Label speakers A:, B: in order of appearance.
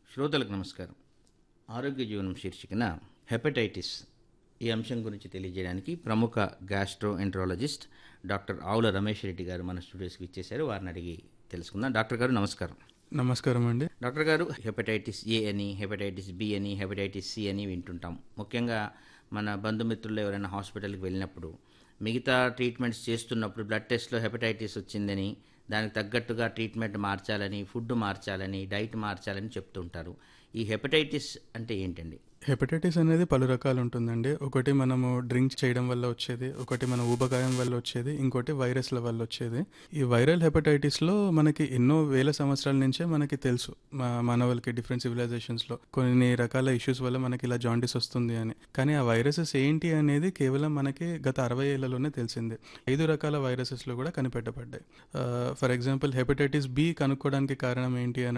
A: శ్రోతలకు నమస్కారం ఆరోగ్య జీవనం శీర్షికన హెపటైటిస్ ఈ అంశం గురించి తెలియజేయడానికి ప్రముఖ గ్యాస్ట్రో ఎంట్రాలజిస్ట్ డాక్టర్ ఆవుల రమేష్ రెడ్డి గారు మన స్టూడియోస్కి ఇచ్చేశారు వారిని అడిగి తెలుసుకుందాం డాక్టర్ గారు నమస్కారం
B: నమస్కారం అండి
A: డాక్టర్ గారు హెపటైటిస్ ఏ అని హెపటైటిస్ బి అని హెపటైటిస్ సి అని వింటుంటాం ముఖ్యంగా మన బంధుమిత్రులు ఎవరైనా హాస్పిటల్కి వెళ్ళినప్పుడు మిగతా ట్రీట్మెంట్స్ చేస్తున్నప్పుడు బ్లడ్ టెస్ట్లో హెపటైటిస్ వచ్చిందని దానికి తగ్గట్టుగా ట్రీట్మెంట్ మార్చాలని ఫుడ్ మార్చాలని డైట్ మార్చాలని చెప్తుంటారు ఈ హెపటైటిస్ అంటే ఏంటండి
B: హెపటైటిస్ అనేది పలు రకాలు ఉంటుందండి ఒకటి మనము డ్రింక్ చేయడం వల్ల వచ్చేది ఒకటి మన ఊబకాయం వల్ల వచ్చేది ఇంకోటి వైరస్ల వల్ల వచ్చేది ఈ వైరల్ హెపటైటిస్లో మనకి ఎన్నో వేల సంవత్సరాల నుంచే మనకి తెలుసు మా మానవులకి డిఫరెంట్ సివిలైజేషన్స్లో కొన్ని రకాల ఇష్యూస్ వల్ల మనకి ఇలా జాండీస్ వస్తుంది అని కానీ ఆ వైరసెస్ ఏంటి అనేది కేవలం మనకి గత అరవై ఏళ్లలోనే తెలిసింది ఐదు రకాల వైరసెస్లో కూడా కనిపెట్టబడ్డాయి ఫర్ ఎగ్జాంపుల్ హెపటైటిస్ బి కనుక్కోవడానికి కారణం ఏంటి అని